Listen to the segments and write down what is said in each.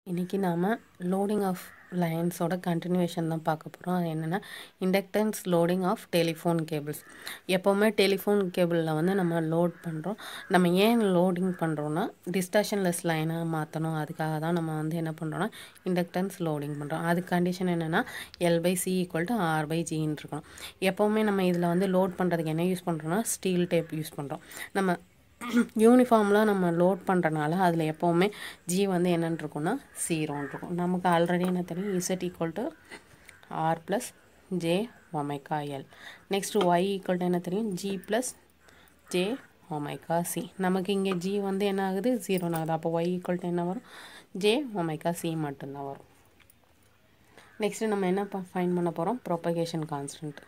இன்றைக்கி நாம் loading of லைன்ஸோட continuation தான் பார்க்க போகிறோம் அது என்னென்னா inductance loading of telephone cables எப்போவுமே டெலிஃபோன் கேபிளில் வந்து நம்ம லோட் பண்ணுறோம் நம்ம ஏன் லோடிங் பண்ணுறோன்னா டிஸ்டாஷன்லெஸ் லைனாக மாற்றணும் அதுக்காக தான் நம்ம வந்து என்ன பண்ணுறோன்னா இண்டக்டன்ஸ் லோடிங் பண்ணுறோம் அது கண்டிஷன் என்னென்னா L by C equal to R by ஜின்னு இருக்கணும் எப்போவுமே நம்ம இதில் வந்து லோட் பண்ணுறதுக்கு என்ன யூஸ் பண்ணுறோன்னா ஸ்டீல் டேப் யூஸ் பண்ணுறோம் நம்ம யூனிஃபார்ம்லாம் நம்ம லோட் பண்ணுறனால அதில் எப்போவுமே ஜி வந்து என்னென்னு இருக்கும்னா ஜீரோன்னு இருக்கும் நமக்கு ஆல்ரெடி என்ன தெரியும் Z equal to R plus J omega L next Y equal to என்ன தெரியும் G plus J omega C நமக்கு இங்கே ஜி வந்து என்ன ஆகுது ஜீரோன்னு ஆகுது அப்போ ஒய் ஈக்குவல் டு என்ன வரும் ஜே ஒமைக்கா சி மட்டும்தான் வரும் நெக்ஸ்ட்டு நம்ம என்ன ஃபைன் பண்ண போகிறோம் ப்ரொபகேஷன் கான்ஸ்டன்ட்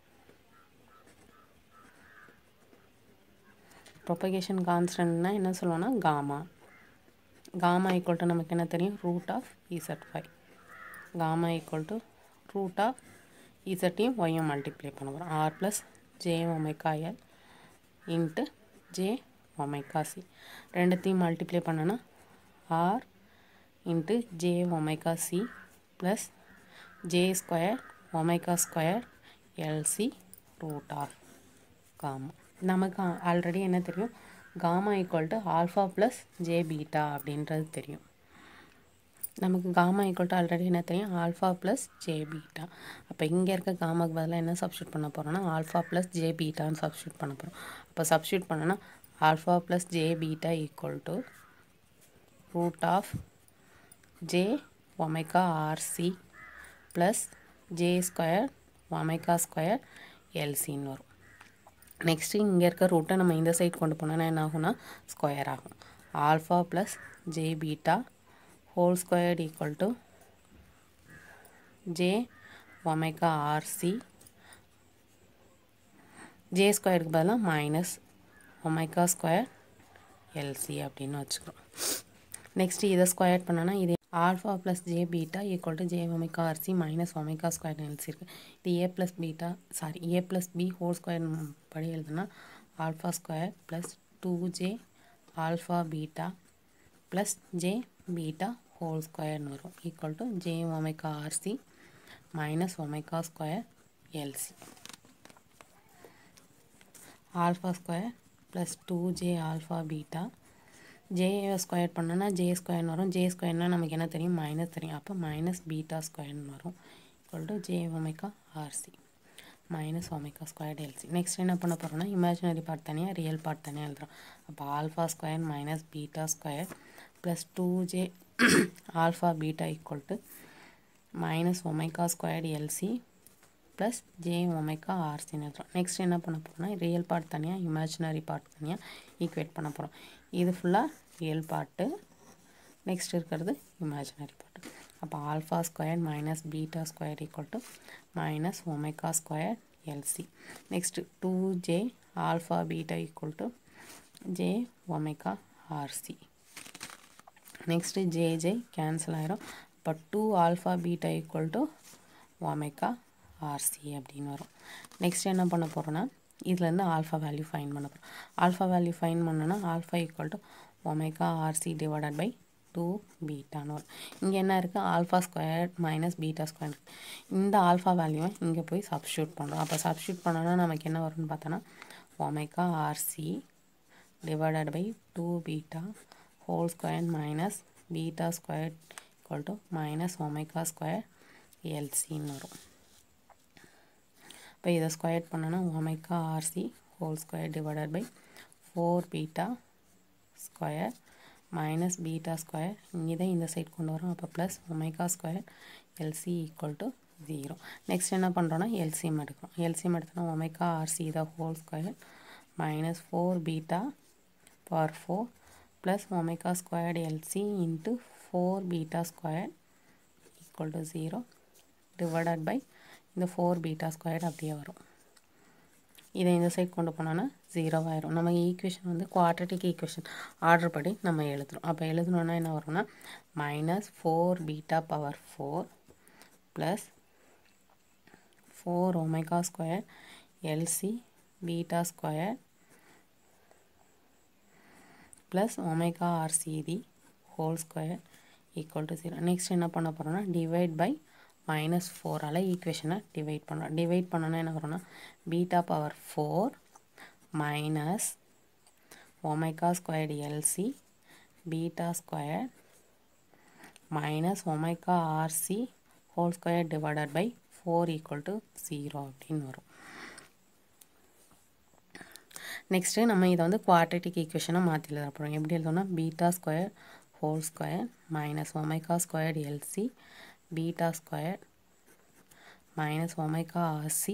ப்ரொபகேஷன் கான்ஸ்டன்ட்னா என்ன சொல்லுவோம்னா காமா காமா ஈக்குவல் டு நமக்கு என்ன தெரியும் root of Z five gamma equal to root of இசட்டையும் ஒய்யும் மல்டிப்ளை பண்ண போகிறோம் R plus J omega L into J omega C ரெண்டுத்தையும் மல்டிப்ளை பண்ணனா R into J omega C plus J square omega square LC root R gamma நமக்கு already என்ன தெரியும் gamma equal to alpha plus J beta அப்படின்றது தெரியும் நமக்கு gamma equal to already என்ன தெரியும் ஆல்ஃபா ப்ளஸ் ஜே பீட்டா அப்போ இங்கே இருக்க காமாக்கு பதிலாக என்ன சப்ஸ்டியூட் பண்ண போகிறோன்னா ஆல்ஃபா ப்ளஸ் ஜே பீட்டான்னு சப்ஸ்டியூட் பண்ண போகிறோம் அப்போ சப்ஸ்டியூட் பண்ணோன்னா alpha plus J beta equal to root of J omega R C plus J square omega square எல்சின்னு வரும் நெக்ஸ்ட்டு இங்கே இருக்க ரூட்டை நம்ம இந்த சைட் கொண்டு போனோன்னா என்ன ஆகும்னா ஸ்கொயர் ஆகும் alpha plus J beta whole squared equal to J omega R C J ஸ்கொயருக்கு பதிலாக மைனஸ் ஒமேகா ஸ்கொயர் எல்சி அப்படின்னு வச்சுக்கிறோம் நெக்ஸ்ட்டு இதை ஸ்கொயர் பண்ணோன்னா இது alpha plus J beta equal to J omega R C minus omega square L C இருக்குது இது A plus beta sorry A plus B whole square படி எழுதுனா alpha square plus two J alpha beta plus J beta whole ஸ்கொயர்னு வரும் equal to J omega R C minus omega square L C alpha square plus two J alpha beta J square பண்ணோன்னா J ஸ்கொயர்னு வரும் J ஸ்கொயர்னால் நமக்கு என்ன தெரியும் minus தெரியும் அப்போ மைனஸ் பீட்டா ஸ்கொயர்னு வரும் equal to J omega R C minus omega square L C next என்ன பண்ண போகிறோம்னா இமேஜினரி பார்ட் தனியாக ரியல் பார்ட் தனியாக எழுதுகிறோம் அப்போ alpha square minus beta square plus two J alpha beta equal to minus omega square LC plus J omega ஆர்சின்னு எழுதுகிறோம் next என்ன பண்ண போகிறோம்னா ரியல் பார்ட் தனியாக இமேஜினரி பார்ட் தனியாக ஈக்குவேட் பண்ண போகிறோம் இது ஃபுல்லாக ரியல் பார்ட்டு நெக்ஸ்ட் இருக்கிறது இமேஜினரி பார்ட்டு அப்போ alpha square minus beta square equal to minus omega square L C next two J alpha beta equal to J omega R C next J J cancel ஆயிரும் இப்போ two alpha beta equal to omega R C அப்படின்னு வரும் next என்ன பண்ண போகிறோன்னா இதுலேருந்து alpha value find பண்ண போகிறோம் ஆல்ஃபா வேல்யூ ஃபைன் பண்ணோன்னா alpha equal to omega RC divided by two பீட்டான்னு வரும் இங்கே என்ன இருக்குது alpha square minus beta square இந்த ஆல்ஃபா வேல்யூவை இங்கே போய் சப்ஸ்டியூட் பண்ணுறோம் அப்போ சப்ஸ்டியூட் பண்ணோன்னா நமக்கு என்ன வரும்னு பார்த்தோன்னா omega RC divided by two beta whole square minus beta square equal to minus omega square எல்சின்னு வரும் இப்போ இதை ஸ்கொயர் பண்ணோன்னா omega RC whole square divided by four beta square minus beta square இங்கே இந்த சைட் கொண்டு வரோம் அப்போ plus omega square LC equal to zero next என்ன பண்ணுறோன்னா எல்சிஎம் எடுக்கிறோம் எல்சிஎம் எடுத்தோன்னா omega RC the whole square minus four beta power four plus omega squared LC into four beta square equal to zero divided by இந்த four beta square அப்படியே வரும் இதை இந்த side கொண்டு போனோன்னா ஜீரோவாயிரும் நம்ம ஈக்குவேஷன் வந்து குவாட்ரட்டிக் ஈக்குவேஷன் ஆர்டர் படி நம்ம எழுதுகிறோம் அப்போ எழுதணுன்னா என்ன வரும்னா minus four beta power four plus four omega square LC beta square plus omega RC the whole square equal to zero next என்ன பண்ண போகிறோம்னா டிவைட் பை மைனஸ் ஃபோரால் ஈக்குவேஷனை டிவைட் பண்ணுறோம் டிவைட் பண்ணோன்னா என்ன வரும்னா beta power four minus omega squared LC beta square minus omega RC whole square divided by four equal to zero அப்படின்னு வரும் நெக்ஸ்ட்டு நம்ம இதை வந்து குவாட்ரட்டிக் ஈக்குவேஷனாக மாற்றி எழுத போகிறோம் எப்படி எழுதணும்னா beta square whole square minus omega square LC beta square minus omega RC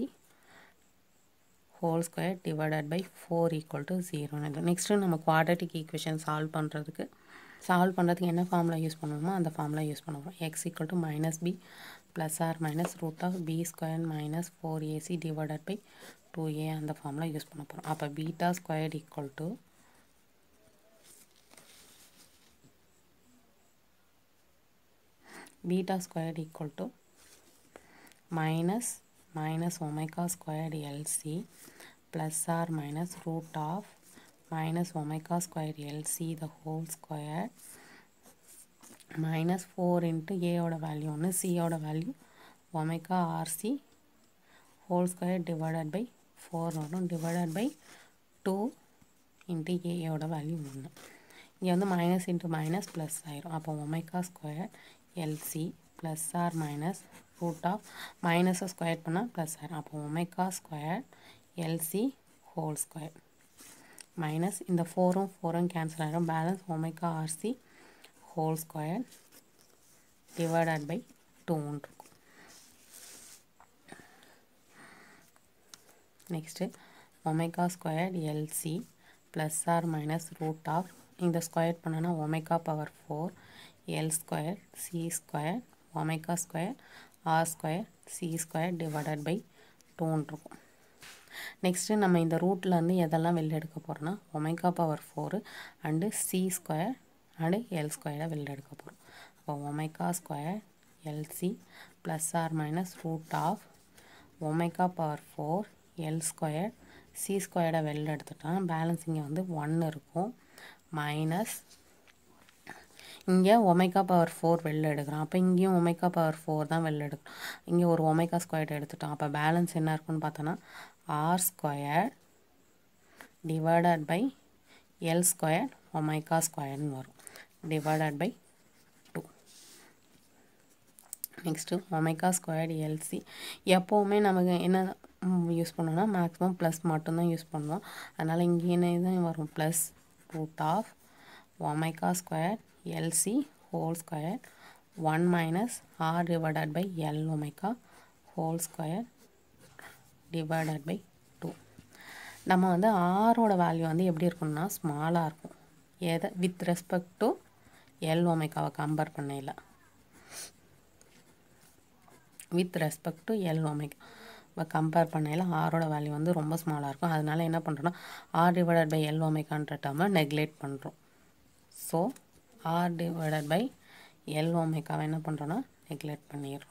whole square divided by four equal to ஜீரோன்னு நெக்ஸ்ட்டு நம்ம குவாட்ரட்டிக் ஈக்குவேஷன் சால்வ் பண்ணுறதுக்கு சால்வ் பண்ணுறதுக்கு என்ன ஃபார்முலா யூஸ் பண்ணுவோமோ அந்த ஃபார்முலா யூஸ் பண்ணுவோம் X equal to minus B plus or minus root of B square minus four AC divided by two A அந்த formula use பண்ண போகிறோம் அப்போ beta square equal to beta squared equal to minus minus omega squared LC plus or minus root of minus omega squared LC the whole square minus 4 into A ஓட value ஒன்று C ஓட value omega RC whole square divided by 4 வரும் divided by 2 into A ஓட value ஒன்று இங்கே வந்து minus into minus plus ஆயிரும் அப்போ omega square LC plus or minus root of மைனஸை ஸ்கொயர் பண்ணால் ப்ளஸ் ஆயிரும் அப்போ omega square LC whole square minus இந்த ஃபோரும் ஃபோரும் கேன்சல் ஆகிடும் balance omega RC whole square divided by டூன்னு இருக்கும் next omega square LC plus or minus root of இந்த ஸ்கொயர் பண்ணோன்னா omega power four L square C square omega square R square C square divided by டூன்னு இருக்கும் next நம்ம இந்த ரூட்லேருந்து எதெல்லாம் வெளில எடுக்க போகிறோன்னா omega power four and C square and L ஸ்கொயரை வெளில எடுக்க போகிறோம் அப்போ omega square LC plus or minus root of omega power four L square C ஸ்கொயரை வெளில எடுத்துட்டோம் பேலன்ஸ் இங்கே வந்து ஒன் இருக்கும் மைனஸ் இங்கே ஒமேகா பவர் ஃபோர் வெளில எடுக்கிறோம் அப்போ இங்கேயும் ஒமேகா பவர் ஃபோர் தான் வெளில எடுக்கிறோம் இங்கே ஒரு ஒமேகா ஸ்கொயர் எடுத்துட்டோம் அப்போ பேலன்ஸ் என்ன இருக்குன்னு பார்த்தோன்னா R square divided by L square omega ஸ்கொயர்னு வரும் divided by two next omega square LC எப்போவுமே நமக்கு என்ன யூஸ் பண்ணோன்னா மேக்ஸிமம் ப்ளஸ் மட்டும்தான் யூஸ் பண்ணுவோம் அதனால் இங்கே என்ன தான் வரும் plus root of omega square LC whole square one minus R divided by L omega whole square divided by two நம்ம வந்து ஆரோட வேல்யூ வந்து எப்படி இருக்கும்னா ஸ்மாலாக இருக்கும் எதை வித் ரெஸ்பெக்ட் டு எல் ஒமேகாவை கம்பேர் பண்ணையில் with respect to L omega இப்போ கம்பேர் பண்ணையில் ஆரோட வேல்யூ வந்து ரொம்ப ஸ்மாலாக இருக்கும் அதனால என்ன பண்ணுறோன்னா ஆர் டிவைடட் பை எல் ஒமேகான்ற டேர்மை நெக்லெக்ட் பண்ணுறோம் so R divided by L ஒமேகாவை என்ன பண்ணுறோன்னா நெக்லெக்ட் பண்ணிடுறோம்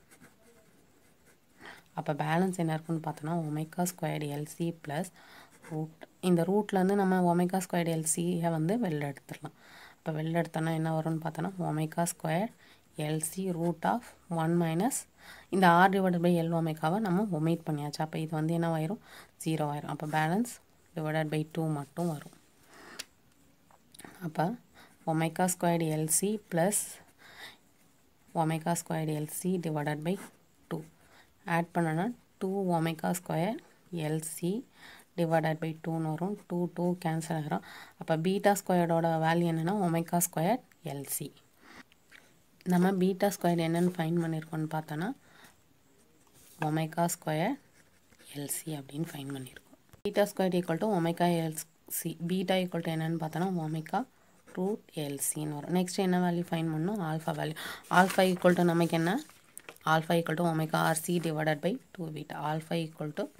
அப்போ பேலன்ஸ் என்ன இருக்குன்னு பார்த்தோன்னா omega squared LC plus root இந்த ரூட்லேருந்து நம்ம ஒமேகா ஸ்கொயர்டு எல்சியை வந்து வெளில எடுத்துடலாம் அப்போ வெளில எடுத்தோன்னா என்ன வரும்னு பார்த்தோன்னா omega square LC root of one minus இந்த ஆர் டிவைடட் பை எல் ஒமேகாவை நம்ம ஒமிட் பண்ணியாச்சு அப்போ இது வந்து என்ன ஆயிரும் ஜீரோ ஆயிரும் அப்போ பேலன்ஸ் டிவைடட் பை டூ மட்டும் வரும் அப்போ omega squared LC plus omega squared LC divided by two add பண்ணனா two omega square LC divided by டூன்னு வரும் டூ டூ கேன்சல் ஆகிரும் அப்போ பீட்டா ஸ்கொயரோட வேல்யூ என்னென்னா ஒமேகா ஸ்கொயர் எல்சி நம்ம பீட்டா ஸ்கொயர் என்னென்னு ஃபைன் பண்ணியிருக்கோம்னு பார்த்தோன்னா ஒமேகா ஸ்கொயர் எல்சி அப்படின்னு ஃபைன் பண்ணியிருக்கோம் beta square equal to omega LC beta equal to என்னென்னு பார்த்தோன்னா ஒமேகா ரூட் எல்சின்னு வரும் நெக்ஸ்ட் என்ன வேல்யூ ஃபைன் பண்ணணும் alpha value alpha equal to நமக்கு என்ன alpha equal to omega RC divided by two beta alpha equal to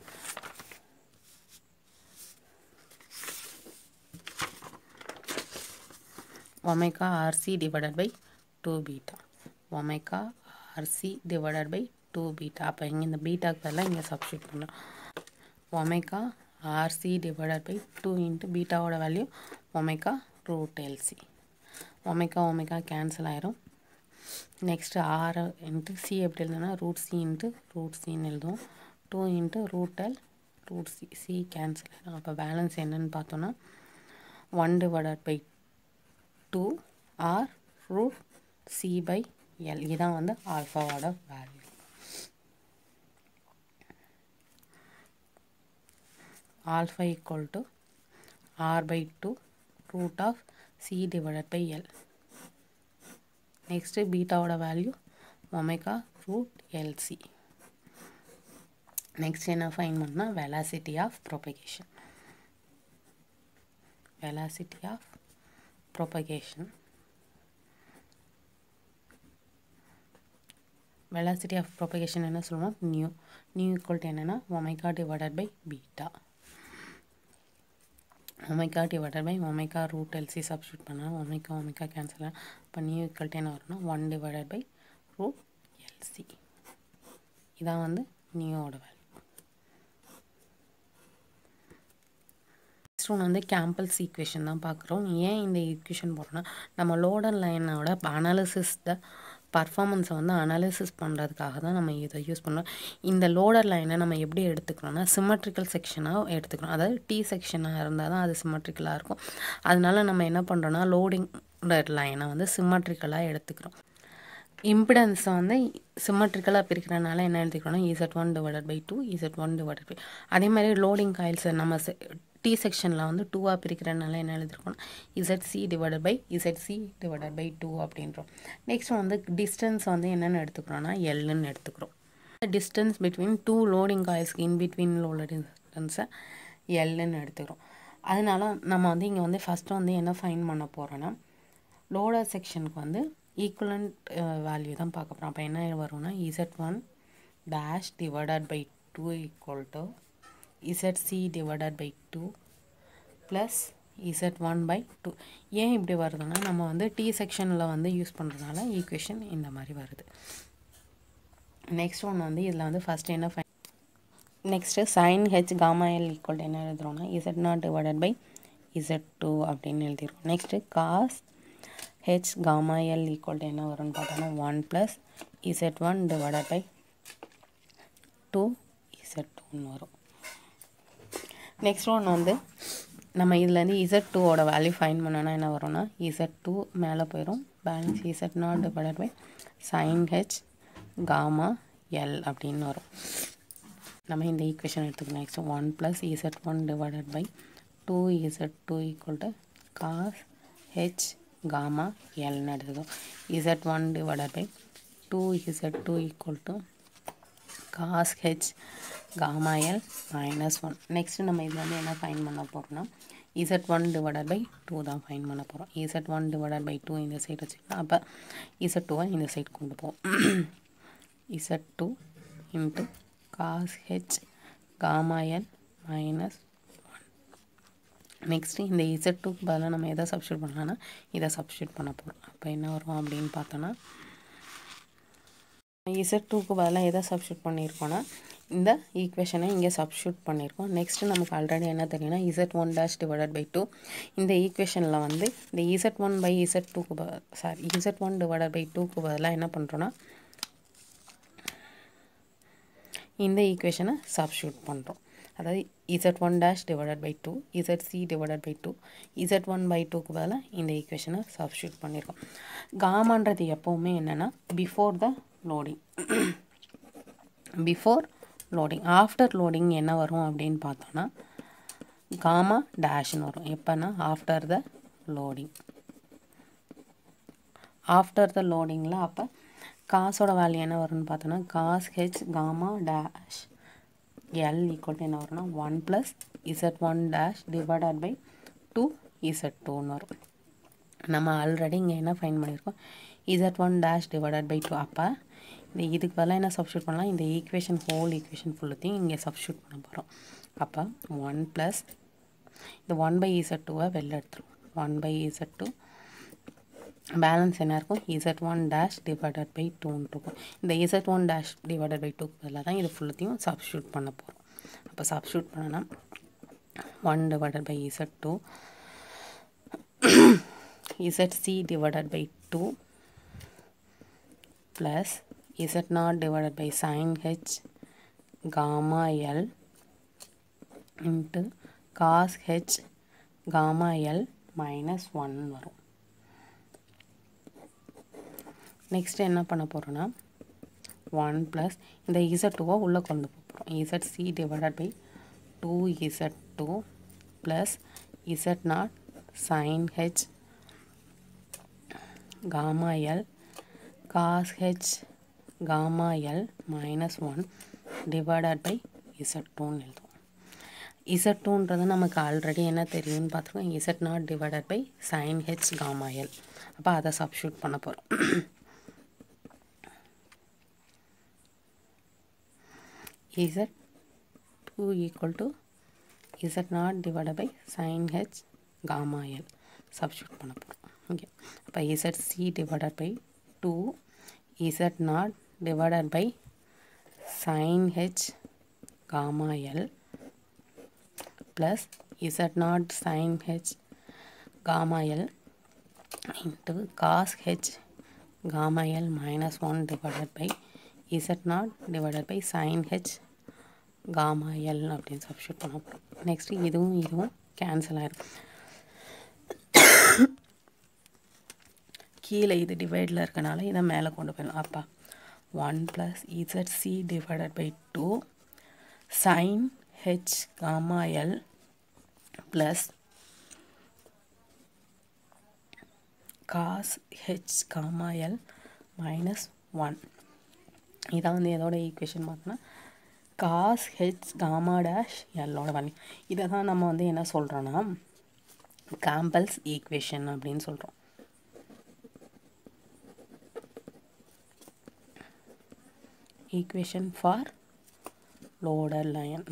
omega RC divided by two beta omega RC divided by two beta அப்போ இங்கே இந்த பீட்டாக்கு பதிலாக இங்கே substitute பண்ணலாம் omega RC divided by two into பீட்டாவோட value omega root LC omega omega cancel ஆயிரும் next R into C எப்படி எழுதுனா ரூட் சி இன்ட்டு ரூட் சின்னு எழுதுவோம் two into root L root C C cancel ஆகிடும் அப்போ பேலன்ஸ் என்னன்னு பார்த்தோன்னா one divided by two R root C by L இதான் வந்து ஆல்ஃபாவோட value alpha equal to R by two root of C divided by L next பீட்டாவோட value omega root LC next என்ன find பண்ணால் velocity of propagation velocity of propagation velocity of propagation என்ன சொல்லுவோம் nu nu equal to என்னென்னா omega divided by beta omega divided by omega root LC substitute பண்ணால் omega omega cancel இப்போ nu equal to என்ன வரும்னா one divided by root LC இதான் வந்து நியூவோட value next ஒன்று வந்து கேம்பல்ஸ் ஈக்குவேஷன் தான் பார்க்குறோம் ஏன் இந்த ஈக்குவேஷன் போடுறோன்னா நம்ம லோடர் லைனோட அனாலிசிஸ் த பர்ஃபார்மன்ஸை வந்து அனாலிசிஸ் பண்ணுறதுக்காக தான் நம்ம இதை யூஸ் பண்ணுறோம் இந்த லோடர் லைனை நம்ம எப்படி எடுத்துக்கிறோம்னா சிமெட்ரிக்கல் செக்ஷனாக எடுத்துக்கிறோம் அதாவது டி செக்ஷனாக இருந்தால் தான் அது சிமெட்ரிக்கலாக இருக்கும் அதனால நம்ம என்ன பண்ணுறோன்னா லோடிங் லைனை வந்து சிமெட்ரிக்கலாக எடுத்துக்கிறோம் இம்பிடன்ஸை வந்து சிமெட்ரிக்கலாக பிரிக்கிறனால என்ன எழுதிக்கிறோம்னா Z one divided by two Z one divided by அதே மாதிரி லோடிங் காயில்ஸை நம்ம டி செக்ஷனில் வந்து டூவாக பிரிக்கிறனால என்ன எழுதிருக்கோம் Z C divided by Z C divided by two அப்படின்றோம் நெக்ஸ்ட் வந்து டிஸ்டன்ஸ் வந்து என்னென்னு எடுத்துக்கிறோன்னா எல்லுன்னு எடுத்துக்கிறோம் டிஸ்டன்ஸ் பிட்வீன் டூ லோடிங் காயில்ஸ்க்கு இன் பிட்வீன் லோடிங் டிஸ்டன்ஸை எல்லுன்னு எடுத்துக்கிறோம் அதனால நம்ம வந்து இங்கே வந்து ஃபஸ்ட்டு வந்து என்ன ஃபைன் பண்ண போகிறோன்னா லோடர் செக்ஷனுக்கு வந்து ஈக்குவலண்ட் வேல்யூ தான் பார்க்க போகிறோம் அப்போ என்ன வரும்னா Z one dash divided by two equal to Z C divided by two plus Z one by two ஏன் இப்படி வருதுன்னா நம்ம வந்து டி செக்ஷனில் வந்து யூஸ் பண்ணுறதுனால ஈக்குவேஷன் இந்த மாதிரி வருது நெக்ஸ்ட் ஒன்று வந்து இதில் வந்து ஃபஸ்ட்டு என்ன find next sine H gamma L equal என்ன எழுதுறோம்னா Z naught divided by Z two அப்படின்னு எழுதிருக்கோம் next cos H gamma L equal என்ன வரும்னு பார்த்தோம்னா one plus Z one divided by two Z டூன்னு வரும் நெக்ஸ்ட் ஒன்று வந்து நம்ம இதுலேருந்து இசட் டூவோட வேல்யூ ஃபைன் பண்ணோன்னா என்ன வரும்னா இசட் டூ மேலே போயிடும் balance Z naught divided by sine H gamma L அப்படின்னு வரும் நம்ம இந்த ஈக்குவேஷன் எடுத்துக்கணும் next one plus Z one divided by two Z two equal to cos H gamma எல்னு எடுத்துக்கோம் Z one divided by two Z two equal to cos H gamma L minus one next நம்ம இதில் வந்து என்ன find பண்ண போகிறோம்னா Z one divided by two தான் find பண்ண போகிறோம் Z one divided by two இந்த சைடு வச்சுக்கலாம் அப்போ இசட் டூவை இந்த சைடு கொண்டு போவோம் Z two into cos H gamma L minus one next இந்த இசட் டூக்கு பதிலாக நம்ம எதை சப்ஸ்டியூட் பண்ணலாம்னா இதை சப்ஸ்டியூட் பண்ண போகிறோம் அப்போ என்ன வரும் அப்படின்னு பார்த்தோன்னா இசட் டூக்கு பதிலாக எதை சப்ஸ்டியூட் பண்ணியிருக்கோன்னா இந்த ஈக்குவேஷனை இங்கே சப்ஸ்டியூட் பண்ணியிருக்கோம் நெக்ஸ்ட்டு நமக்கு ஆல்ரெடி என்ன தெரியும்னா Z one dash divided by two இந்த ஈக்குவேஷனில் வந்து இந்த இசட் ஒன் பை இசட் டூக்கு ப sorry Z one divided by டூக்கு பதிலாக என்ன பண்ணுறோன்னா இந்த ஈக்குவேஷனை சப்ஸ்டியூட் பண்ணுறோம் அதாவது Z one dash divided by two Z C divided by two Z one by டூக்கு பதிலாக இந்த ஈக்குவேஷனை சப்ஸ்டியூட் பண்ணியிருக்கோம் காமான்றது எப்போவுமே என்னென்னா before the loading before loading after loading என்ன வரும் அப்படின்னு பார்த்தோன்னா காமா டேஷ்னு வரும் எப்போனா after the loading after the லோடிங்கில் அப்போ காசோட வேல்யூ என்ன வரும்னு பார்த்தோன்னா cos H comma dash L equal என்ன வரும்னா one plus Z one dash divided by two Z டூன்னு வரும் நம்ம ஆல்ரெடி இங்கே என்ன ஃபைன் பண்ணியிருக்கோம் Z one dash divided by two அப்போ இந்த இதுக்கு பதிலாக என்ன சப்ஸ்டியூட் பண்ணலாம் இந்த ஈக்குவேஷன் ஹோல் ஈக்குவேஷன் ஃபுல்லுத்தையும் இங்கே சப்ஸ்டியூட் பண்ண போகிறோம் அப்போ ஒன் ப்ளஸ் இந்த ஒன் பை இசட் டூவை வெளில எடுத்துருவோம் one by Z two balance என்ன இருக்கும் Z one dash divided by டூன்னு இருக்கும் இந்த Z one dash divided by டூக்கு பதிலாக தான் இது ஃபுல்லத்தையும் சப்ஸ்டியூட் பண்ண போகிறோம் அப்போ சப்ஸ்டியூட் பண்ணனா one divided by Z two Z C divided by two plus Z naught divided by sine H gamma L into cos H gamma L minus one வரும் next என்ன பண்ண போகிறோன்னா ஒன் ப்ளஸ் இந்த Z டூவை உள்ளே கொண்டு போகிறோம் Z C divided by two Z two plus Z naught sine H gamma L cos H gamma L minus one divided by Z டூன்னு எழுதுவோம் இசட் டூன்றது நமக்கு ஆல்ரெடி என்ன தெரியும்னு பார்த்துருக்கோம் Z naught divided by sine H gamma L அப்போ அதை substitute பண்ண போகிறோம் z 2 equal to z naught divided by sin h gamma l substitute பண்ண போகிறோம் ஓகே அப்போ z c divided by 2 z naught divided by sin h gamma l plus z naught sin h gamma l into cos h gamma l minus 1 divided by z naught divided by sine H gamma L அப்படின்னு substitute பண்ண போகிறோம் next இதுவும் இதுவும் cancel ஆயிடும் கீழே இது டிவைடில் இருக்கனால இதை மேலே கொண்டு போயிடலாம் அப்பா one plus Z C divided by two sine H gamma L plus cos H gamma L minus one இதான் வந்து எதோட ஈக்குவேஷன் பார்த்தோன்னா காஸ் ஹெச் காமா டேஷ் எல்லோட வேல்யூ இதை தான் நம்ம வந்து என்ன சொல்கிறோன்னா கேம்பல்ஸ் ஈக்குவேஷன் அப்படின்னு சொல்கிறோம் ஈக்குவேஷன் ஃபார் லோடர் லைன்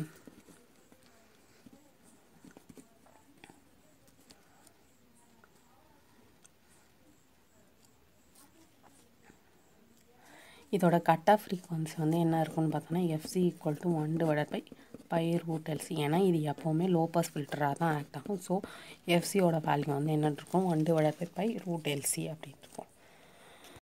இதோட கட் ஆஃப் ஃப்ரீக்வன்சி வந்து என்ன இருக்குன்னு பார்த்தோன்னா FC equal to one divided by pi root LC ஏன்னா இது எப்போவுமே லோ பாஸ் ஃபில்டராக தான் ஆக்ட் ஆகும் ஸோ எஃப்சியோட வேல்யூ வந்து என்ன இருக்கும் one divided by pi root LC அப்படின்னு இருக்கும்